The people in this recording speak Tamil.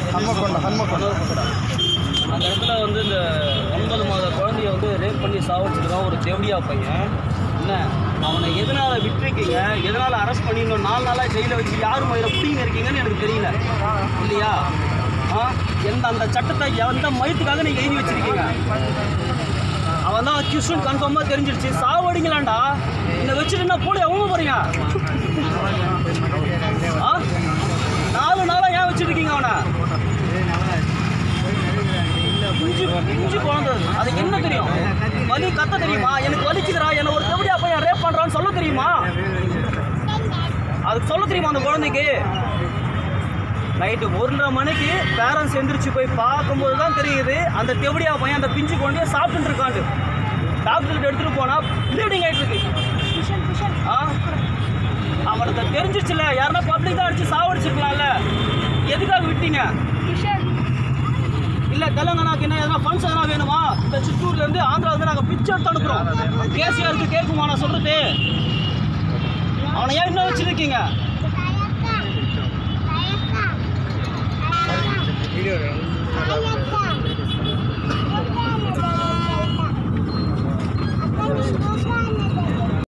ஹன்மகொண்டா ஹன்மகொண்டா அந்த இடத்துல வந்து இந்த ஒன்பது மாத குழந்தைய வந்து ரேப் பண்ணி சாவடிச்சிருக்கான் ஒரு தேவடியா பையன் என்ன அவனை எதனால விட்டுருக்கீங்க எதனால அரெஸ்ட் பண்ணி இன்னும் நாலு நாளாக ஜெயிலில் வச்சு யார் மயில பிடிங்க இருக்கீங்கன்னு எனக்கு தெரியல இல்லையா ஆ எந்த அந்த சட்டத்தை எந்த மயத்துக்காக நீங்கள் எழுதி வச்சிருக்கீங்க அவன் தான் அக்யூஸ்டன் கன்ஃபார்மாக தெரிஞ்சிருச்சு சாவடிங்களாண்டா இந்த வச்சுட்டு என்ன போடி அவங்க போறீங்க ஆ நாலு நாளாக ஏன் வச்சிருக்கீங்க அவனை பிஞ்சு பிஞ்சு குழந்தை அது. அதுக்கு என்ன தெரியும் வலி கத்த தெரியுமா எனக்கு வலிக்குதுடா என்ன ஒரு தெவடியா பையன் ரேப் பண்றான்னு சொல்ல தெரியுமா அதுக்கு சொல்ல தெரியுமா அந்த குழந்தைக்கு நைட்டு ஒன்றரை மணிக்கு பேரண்ட்ஸ் எந்திரிச்சு போய் பார்க்கும்போது தான் தெரியுது அந்த தெவடியா பையன் அந்த பிஞ்சு குழந்தைய சாப்பிட்டுட்டு இருக்காண்டு டாக்டர்கிட்ட எடுத்துட்டு போனா ப்ளீடிங் ஆயிட்டு இருக்கு ஆ அவனுக்கு தெரிஞ்சிச்சுல யாருன்னா பப்ளிக் தான் அடிச்சு சாவடிச்சிருக்கலாம்ல எதுக்காக விட்டீங்க இல்ல தெலுங்கானாக்கு என்ன எதனா ஃபண்ட்ஸ் எதனா வேணுமா இந்த சித்தூர்ல இருந்து ஆந்திரா இருந்து நாங்க பிச்சை எடுத்து அனுப்புறோம் கேசிஆருக்கு கேட்குமா நான் சொல்றது அவனை ஏன் இன்னும் வச்சிருக்கீங்க வீடியோ